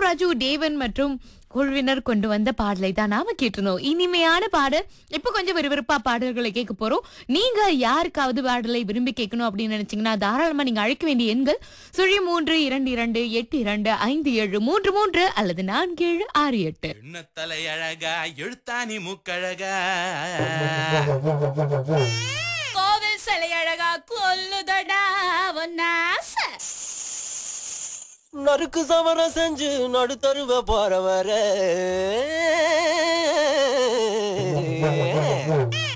ராஜு தேவன் மற்றும் குழுவினர் கொண்டு வந்த பாடலை தான் நாம கேட்டிருந்தோம் இனிமையான பாடல் இப்ப கொஞ்சம் விறுவிறுப்பா பாடல்களை கேட்க போறோம் நீங்க யாருக்காவது பாடலை விரும்பி கேட்கணும் அப்படின்னு நினைச்சீங்கன்னா தாராளமா நீங்க அழைக்க வேண்டிய எண்கள் சுழி மூன்று இரண்டு இரண்டு எட்டு இரண்டு ஐந்து ஏழு மூன்று மூன்று அல்லது நான்கு ஏழு ஆறு எட்டு எண்ணத்தலை அழகா எழுத்தாணி மூக்கழகா கோவில் சிலை அழகா கொல்லுதடா ஒன்னாச நறுக்கு சமரம் செஞ்சு நடுத்தருவ போறவர